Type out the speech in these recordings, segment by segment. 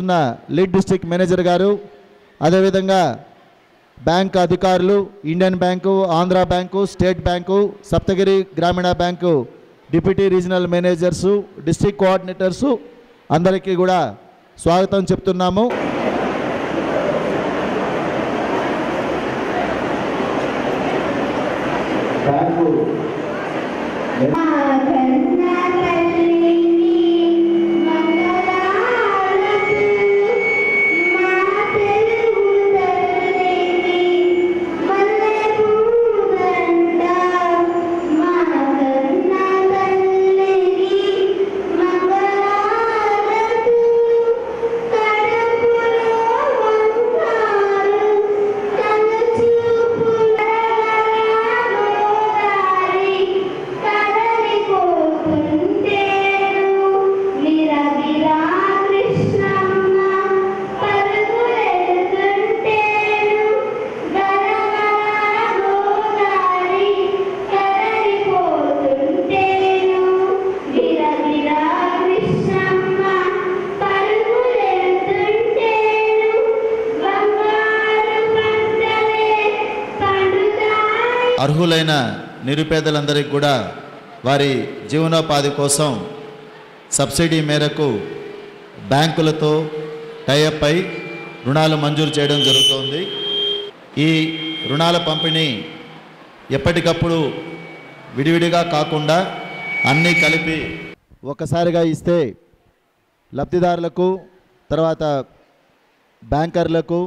చేస్తున్న lead district manager గారు అదేవిధంగా బ్యాంక్ అధికారులు Indian bank Andhra bank state bank Saptagiri Grameena bank deputy regional managers district coordinators అందరికీ కూడా స్వాగతం చెప్తున్నాము బ్యాంకు అర్హులైన నిరుపేదలందరికీ కూడా వారి జీవనోపాధి కోసం సబ్సిడీ మేరకు బ్యాంకులతో టైఅప్ అయి రుణాలు మంజూరు చేయడం జరుగుతోంది ఈ రుణాల పంపిణీ ఎప్పటికప్పుడు విడివిడిగా కాకుండా అన్నీ కలిపి ఒకసారిగా ఇస్తే లబ్ధిదారులకు తర్వాత బ్యాంకర్లకు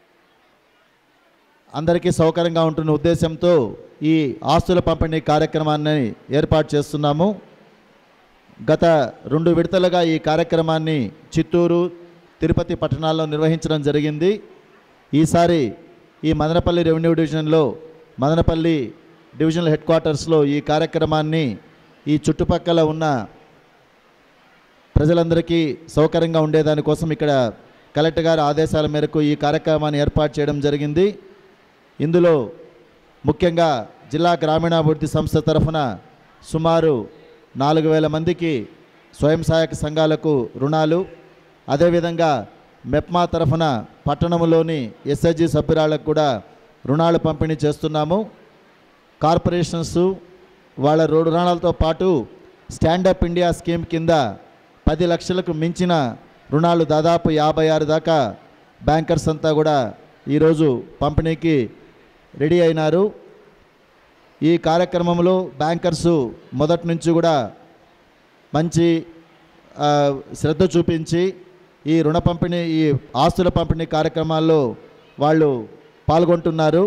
అందరికీ సౌకర్యంగా ఉంటున్న ఉద్దేశంతో ఈ ఆస్తుల పంపిణీ కార్యక్రమాన్ని ఏర్పాటు చేస్తున్నాము గత రెండు విడతలుగా ఈ కార్యక్రమాన్ని చిత్తూరు తిరుపతి పట్టణాల్లో నిర్వహించడం జరిగింది ఈసారి ఈ మదనపల్లి రెవెన్యూ డివిజన్లో మదనపల్లి డివిజనల్ హెడ్ క్వార్టర్స్లో ఈ కార్యక్రమాన్ని ఈ చుట్టుపక్కల ఉన్న ప్రజలందరికీ సౌకర్యంగా ఉండేదానికోసం ఇక్కడ కలెక్టర్ గారి ఆదేశాల మేరకు ఈ కార్యక్రమాన్ని ఏర్పాటు చేయడం జరిగింది ఇందులో ముఖ్యంగా జిల్లా గ్రామీణాభివృద్ధి సంస్థ తరఫున సుమారు నాలుగు వేల మందికి స్వయం సహాయక సంఘాలకు రుణాలు అదేవిధంగా మెప్మా తరఫున పట్టణంలోని ఎస్ఐజి సభ్యురాలకు కూడా రుణాలు పంపిణీ చేస్తున్నాము కార్పొరేషన్స్ వాళ్ళ రోడ్డు రుణాలతో పాటు స్టాండప్ ఇండియా స్కీమ్ కింద పది లక్షలకు మించిన రుణాలు దాదాపు యాభై ఆరు దాకా బ్యాంకర్స్ అంతా కూడా ఈరోజు పంపిణీకి రెడీ అయినారు ఈ కార్యక్రమంలో బ్యాంకర్సు మొదటి నుంచి కూడా మంచి ఆ, శ్రద్ధ చూపించి ఈ రుణ పంపిణీ ఈ ఆస్తుల పంపిణీ కార్యక్రమాల్లో వాళ్ళు పాల్గొంటున్నారు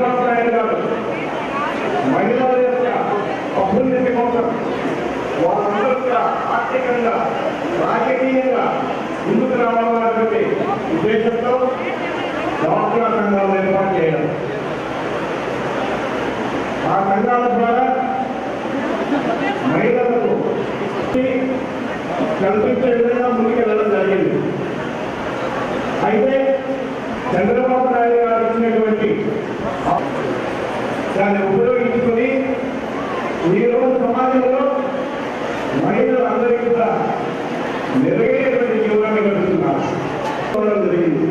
మహిళల యొక్క అభ్యున్నతి కోసం వాళ్ళందరూ కూడా ఆర్థికంగా రాజకీయంగా ముందుకు రావాలన్నటువంటి ఉద్దేశంతో డాక్టర్ల సంఘాలు ఏర్పాటు చేయడం ఆ సంఘాల ద్వారా మహిళలకు కల్పించే విధంగా ముందుకు వెళ్ళడం జరిగింది అయితే చంద్రబాబు నాయుడు గారు ఇచ్చినటువంటి దాన్ని ఉపయోగించుకొని ఈరోజు సమాజంలో మహిళలందరికీ కూడా మెరుగైనటువంటి జీవనాన్ని గడుపుతున్నారు చూడడం జరిగింది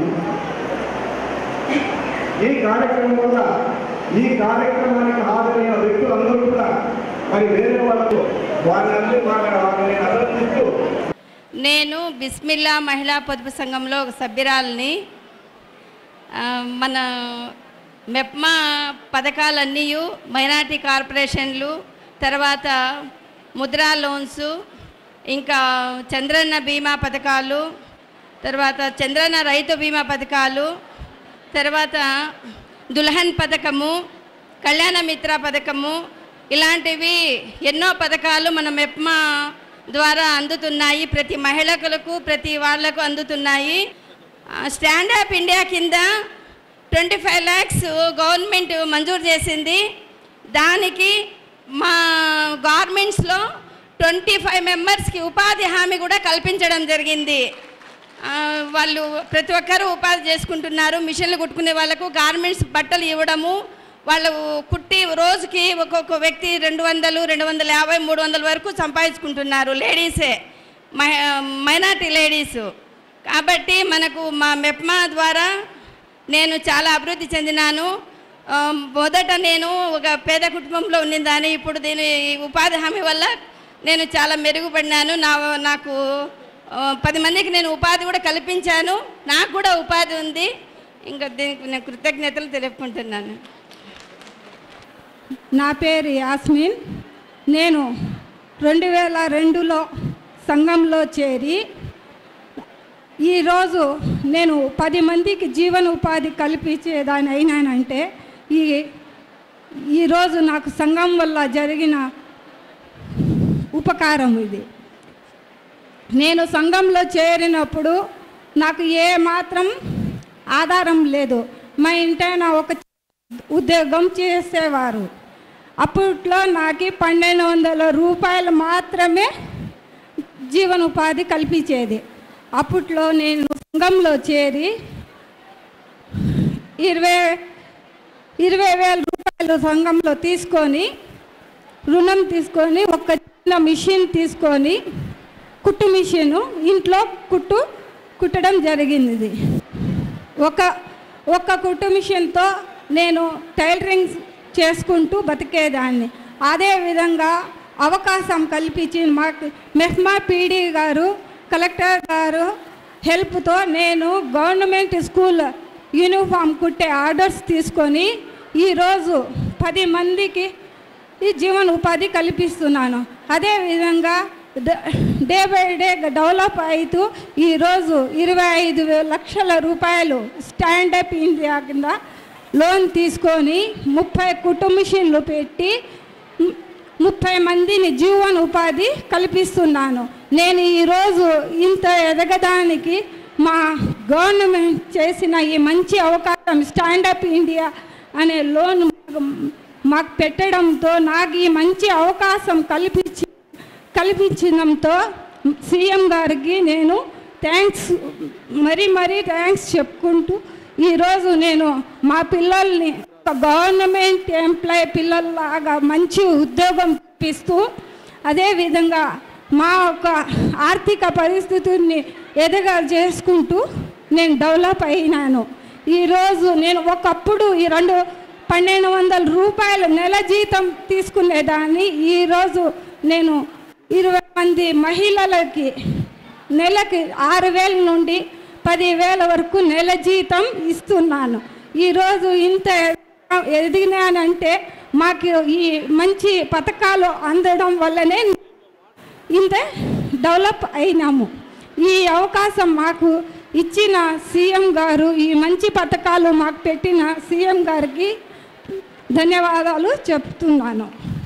ఈ కార్యక్రమం వల్ల ఈ కార్యక్రమానికి హాజరైన వ్యక్తులందరూ కూడా మరి వేరే వాళ్ళకు వాళ్ళందరూ వాళ్ళ వాళ్ళని అభినందిస్తూ నేను బిస్మిల్లా మహిళా పొదుపు సంఘంలో ఒక సభ్యురాలని ఆ, మన మెప్మా పథకాలన్నీ మైనార్టీ కార్పొరేషన్లు తర్వాత ముద్రా లోన్స్ ఇంకా చంద్రన్న బీమా పథకాలు తర్వాత చంద్రన్న రైతు బీమా పథకాలు తర్వాత దుల్హన్ పథకము కళ్యాణ మిత్ర పథకము ఇలాంటివి ఎన్నో పథకాలు మన మెప్మా ద్వారా అందుతున్నాయి ప్రతి మహిళలకు ప్రతి వాళ్లకు అందుతున్నాయి స్టాండప్ ఇండియా కింద ట్వంటీ ఫైవ్ ల్యాక్స్ గవర్నమెంట్ మంజూరు చేసింది దానికి మా గవర్నమెంట్స్లో ట్వంటీ ఫైవ్ మెంబర్స్కి ఉపాధి హామీ కూడా కల్పించడం జరిగింది ఆ, వాళ్ళు ప్రతి ఒక్కరూ ఉపాధి చేసుకుంటున్నారు మిషన్లు కుట్టుకునే వాళ్ళకు గార్మెంట్స్ బట్టలు ఇవ్వడము వాళ్ళు కుట్టి రోజుకి ఒక్కొక్క వ్యక్తి రెండు వందలు రెండు వందల యాభై మూడు వందల వరకు సంపాదించుకుంటున్నారు లేడీసే మై మైనార్టీ లేడీసు కాబట్టి మనకు మా మెప్మా ద్వారా నేను చాలా అభివృద్ధి చెందినాను ఆ, మొదట నేను ఒక పేద కుటుంబంలో ఉన్నదాన్ని ఇప్పుడు దీని ఉపాధి హామీ వల్ల నేను చాలా మెరుగుపడినాను నా నాకు ఆ, పది మందికి నేను ఉపాధి కూడా కల్పించాను నాకు కూడా ఉపాధి ఉంది ఇంకా దీనికి నేను కృతజ్ఞతలు తెలుపుకుంటున్నాను నా పేరు యాస్మిన్ నేను రెండు వేల రెండులో సంఘంలో చేరి ఈరోజు నేను పది మందికి జీవన ఉపాధి కల్పించేదాని అయినానంటే ఈ ఈరోజు నాకు సంఘం వల్ల జరిగిన ఉపకారం ఇది నేను సంఘంలో చేరినప్పుడు నాకు ఏ మాత్రం ఆధారం లేదు మా ఇంటైనా ఒక ఉద్యోగం చేసేవారు అప్పట్లో నాకు పన్నెండు వందల రూపాయలు మాత్రమే జీవనోపాధి కల్పించేది అప్పట్లో నేను సంఘంలో చేరి ఇరవై ఇరవై వేల రూపాయలు సంఘంలో తీసుకొని రుణం తీసుకొని ఒక చిన్న మిషన్ తీసుకొని కుట్టు మిషను ఇంట్లో కుట్టు కుట్టడం జరిగింది ఒక ఒక కుట్టు మిషన్తో నేను టైలరింగ్ చేసుకుంటూ బతికేదాన్ని అదే విధంగా అవకాశం కల్పించి మాకు మెహ్మా పీడీ గారు కలెక్టర్ గారు హెల్ప్తో నేను గవర్నమెంట్ స్కూల్ యూనిఫామ్ కుట్టే ఆర్డర్స్ తీసుకొని ఈరోజు పది మందికి ఈ జీవన ఉపాధి కల్పిస్తున్నాను అదేవిధంగా డ- డే బై డే డెవలప్ అవుతూ ఈరోజు ఇరవై ఐదు వే- లక్షల రూపాయలు స్టాండప్ ఇండియా కింద లోన్ తీసుకొని ముప్పై కుటుంబిషన్లు పెట్టి ము- ముప్పై మందిని జీవన ఉపాధి కల్పిస్తున్నాను నేను ఈరోజు ఇంత ఎదగడానికి మా గవర్నమెంట్ చేసిన ఈ మంచి అవకాశం స్టాండప్ ఇండియా అనే లోన్ మాకు- మాకు పెట్టడంతో నాకు ఈ మంచి అవకాశం కల్పించి కల్పించడంతో సీఎం గారికి నేను థ్యాంక్స్ మరీ మరీ థ్యాంక్స్ చెప్పుకుంటూ ఈరోజు నేను మా పిల్లల్ని ఒక గవర్నమెంట్ ఎంప్లాయ్ పిల్లల్లాగా మంచి ఉద్యోగం ఇప్పిస్తూ అదేవిధంగా మా యొక్క ఆర్థిక పరిస్థితుల్ని ఎదగా చేసుకుంటూ నేను డెవలప్ అయినాను ఈరోజు నేను ఒకప్పుడు ఈ రెండు పన్నెండు వందల రూపాయలు నెల జీతం తీసుకునేదాన్ని ఈరోజు నేను ఇరవై మంది మహిళలకి నెలకి ఆరు వేల నుండి పదివేల వరకు నెల జీతం ఇస్తున్నాను ఈరోజు ఇంత ఎదిగినానంటే మాకు ఈ మంచి పథకాలు అందడం వల్లనే ఇంత డెవలప్ అయినాము ఈ అవకాశం మాకు ఇచ్చిన సీఎం గారు ఈ మంచి పథకాలు మాకు పెట్టిన సీఎం గారికి ధన్యవాదాలు చెప్తున్నాను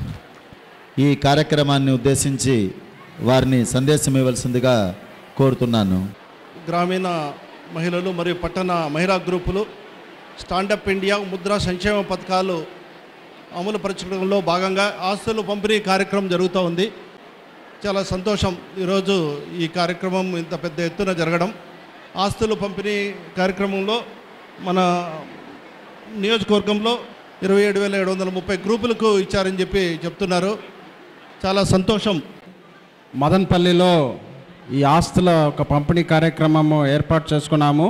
ఈ కార్యక్రమాన్ని ఉద్దేశించి వారిని సందేశం ఇవ్వాల్సిందిగా కోరుతున్నాను గ్రామీణ మహిళలు మరియు పట్టణ మహిళా గ్రూపులు స్టాండప్ ఇండియా ముద్రా సంక్షేమ పథకాలు అమలు పరచడంలో భాగంగా ఆస్తులు పంపిణీ కార్యక్రమం జరుగుతూ ఉంది చాలా సంతోషం ఈరోజు ఈ కార్యక్రమం ఇంత పెద్ద ఎత్తున జరగడం ఆస్తులు పంపిణీ కార్యక్రమంలో మన నియోజకవర్గంలో ఇరవై ఏడు వేల ఏడు వందల ముప్పై గ్రూపులకు ఇచ్చారని చెప్పి చెప్తున్నారు చాలా సంతోషం మదన్పల్లిలో ఈ ఆస్తుల ఒక పంపిణీ కార్యక్రమము ఏర్పాటు చేసుకున్నాము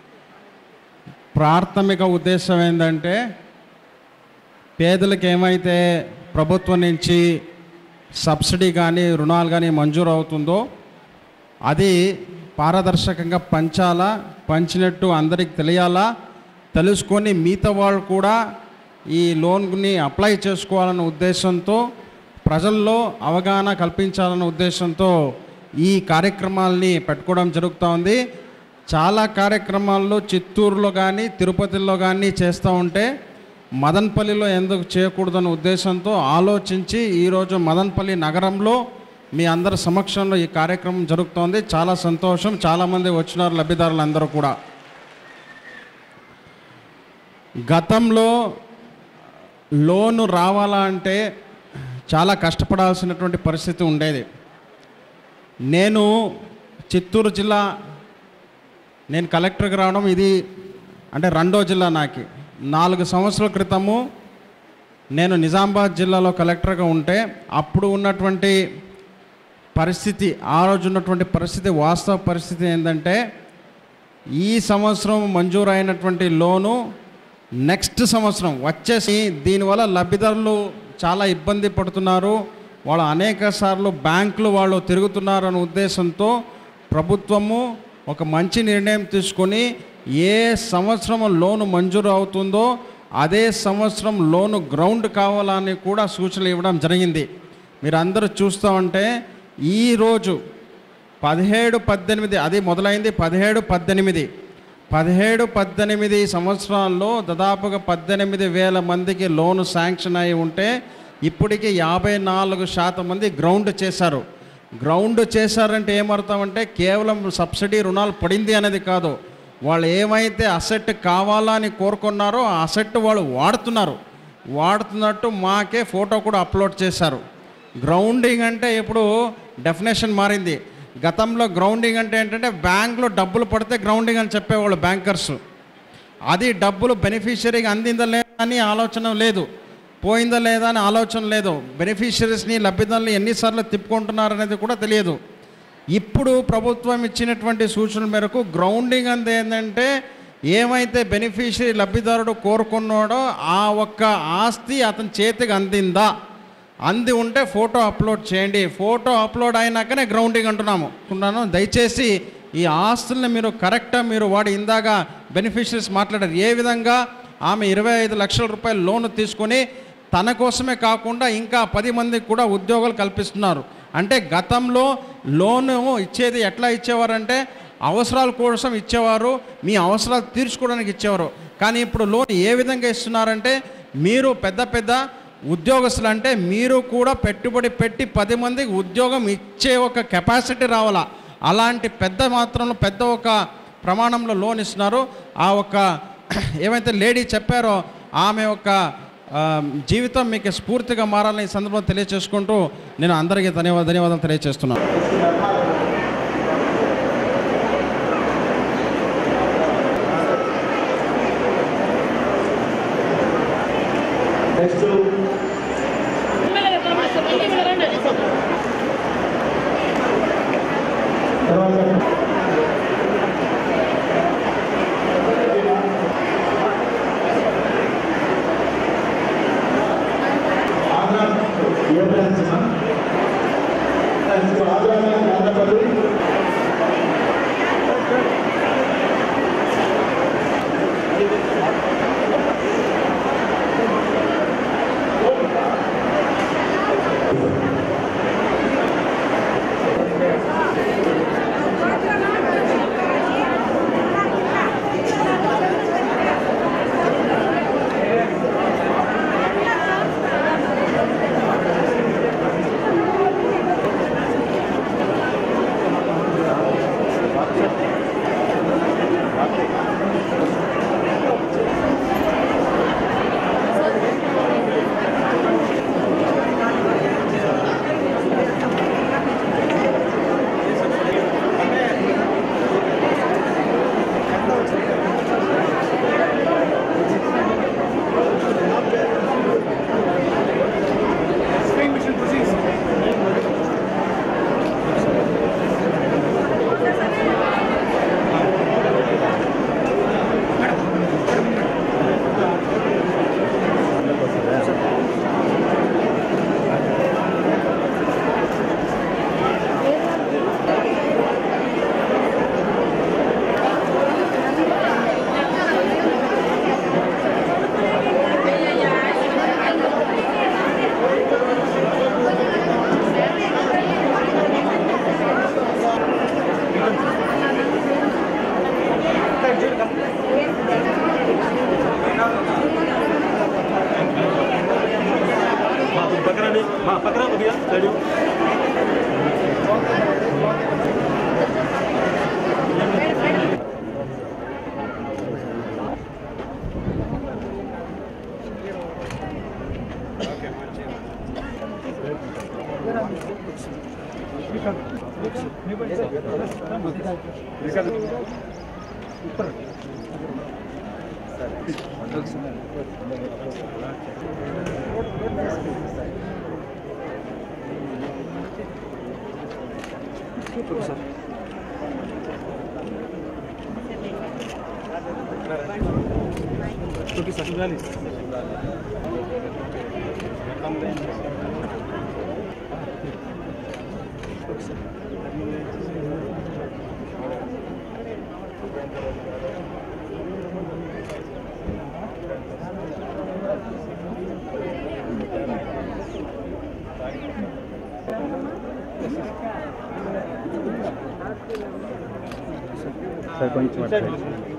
ప్రాథమిక ఉద్దేశం ఏంటంటే పేదలకు ఏమైతే ప్రభుత్వం నుంచి సబ్సిడీ కానీ రుణాలు కానీ మంజూరు అవుతుందో అది పారదర్శకంగా పంచాలా పంచినట్టు అందరికి తెలియాలా తెలుసుకొని మిగతా వాళ్ళు కూడా ఈ లోన్ని అప్లై చేసుకోవాలన్న ఉద్దేశంతో ప్రజల్లో అవగాహన కల్పించాలన్న ఉద్దేశంతో ఈ కార్యక్రమాల్ని పెట్టుకోవడం జరుగుతూ ఉంది చాలా కార్యక్రమాల్లో చిత్తూరులో కానీ తిరుపతిలో కానీ చేస్తూ ఉంటే మదన్పల్లిలో ఎందుకు చేయకూడదన్న ఉద్దేశంతో ఆలోచించి ఈరోజు మదన్పల్లి నగరంలో మీ అందరి సమక్షంలో ఈ కార్యక్రమం జరుగుతోంది చాలా సంతోషం చాలామంది వచ్చినారు లబ్ధిదారులు అందరూ కూడా గతంలో లోను రావాలా అంటే చాలా కష్టపడాల్సినటువంటి పరిస్థితి ఉండేది నేను చిత్తూరు జిల్లా నేను కలెక్టర్కి రావడం ఇది అంటే రెండో జిల్లా నాకు నాలుగు సంవత్సరాల క్రితము నేను నిజామాబాద్ జిల్లాలో కలెక్టర్గా ఉంటే అప్పుడు ఉన్నటువంటి పరిస్థితి ఆ రోజు ఉన్నటువంటి పరిస్థితి వాస్తవ పరిస్థితి ఏంటంటే ఈ సంవత్సరం మంజూరు అయినటువంటి లోను నెక్స్ట్ సంవత్సరం వచ్చేసి దీనివల్ల లబ్ధిదారులు చాలా ఇబ్బంది పడుతున్నారు వాళ్ళు అనేక సార్లు బ్యాంకులు వాళ్ళు తిరుగుతున్నారు అనే ఉద్దేశంతో ప్రభుత్వము ఒక మంచి నిర్ణయం తీసుకొని ఏ సంవత్సరం లోను మంజూరు అవుతుందో అదే సంవత్సరం లోను గ్రౌండ్ కావాలని కూడా సూచనలు ఇవ్వడం జరిగింది మీరు అందరూ చూస్తూ ఉంటే ఈరోజు పదిహేడు పద్దెనిమిది అది మొదలైంది పదిహేడు పద్దెనిమిది పదిహేడు పద్దెనిమిది సంవత్సరాల్లో దాదాపుగా పద్దెనిమిది వేల మందికి లోను శాంక్షన్ అయి ఉంటే ఇప్పటికి యాభై నాలుగు శాతం మంది గ్రౌండ్ చేశారు గ్రౌండ్ చేశారంటే ఏమర్థమంటే కేవలం సబ్సిడీ రుణాలు పడింది అనేది కాదు వాళ్ళు ఏమైతే అసెట్ కావాలని కోరుకున్నారో ఆ అసెట్ వాళ్ళు వాడుతున్నారు వాడుతున్నట్టు మాకే ఫోటో కూడా అప్లోడ్ చేశారు గ్రౌండింగ్ అంటే ఇప్పుడు డెఫినేషన్ మారింది గతంలో గ్రౌండింగ్ అంటే ఏంటంటే బ్యాంక్లో డబ్బులు పడితే గ్రౌండింగ్ అని చెప్పేవాళ్ళు బ్యాంకర్స్ అది డబ్బులు బెనిఫిషరీకి అందిందా లేదా అని ఆలోచన లేదు పోయిందా లేదా అని ఆలోచన లేదు బెనిఫిషరీస్ని లబ్ధిదారులు ఎన్నిసార్లు తిప్పుకుంటున్నారు అనేది కూడా తెలియదు ఇప్పుడు ప్రభుత్వం ఇచ్చినటువంటి సూచనల మేరకు గ్రౌండింగ్ అంది ఏంటంటే ఏమైతే బెనిఫిషరీ లబ్ధిదారుడు కోరుకున్నాడో ఆ ఒక్క ఆస్తి అతని చేతికి అందిందా అంది ఉంటే ఫోటో అప్లోడ్ చేయండి ఫోటో అప్లోడ్ అయినాకనే గ్రౌండింగ్ అంటున్నాము అంటున్నాను దయచేసి ఈ ఆస్తుల్ని మీరు కరెక్ట్గా మీరు వాడి ఇందాక బెనిఫిషరీస్ మాట్లాడారు ఏ విధంగా ఆమె ఇరవై ఐదు లక్షల రూపాయల లోన్ తీసుకొని తన కోసమే కాకుండా ఇంకా పది మందికి కూడా ఉద్యోగాలు కల్పిస్తున్నారు అంటే గతంలో లోను ఇచ్చేది ఎట్లా ఇచ్చేవారంటే అవసరాల కోసం ఇచ్చేవారు మీ అవసరాలు తీర్చుకోవడానికి ఇచ్చేవారు కానీ ఇప్పుడు లోన్ ఏ విధంగా ఇస్తున్నారంటే మీరు పెద్ద పెద్ద ఉద్యోగస్తులు అంటే మీరు కూడా పెట్టుబడి పెట్టి పది మందికి ఉద్యోగం ఇచ్చే ఒక కెపాసిటీ రావాలా అలాంటి పెద్ద మాత్రంలో పెద్ద ఒక ప్రమాణంలో లోన్ ఇస్తున్నారు ఆ ఒక ఏమైతే లేడీ చెప్పారో ఆమె ఒక ఆ, జీవితం మీకు స్ఫూర్తిగా మారాలని ఈ సందర్భంలో తెలియచేసుకుంటూ నేను అందరికీ ధన్యవాద ధన్యవాదాలు తెలియజేస్తున్నాను నెక్స్ట్ తర్వాత ఆంధ్ర ఏ బ్రాంచ్ అమ్మా? ఆంధ్ర ఆంధ్రపల్లి సార్ కొంచెం అటు సైడ్.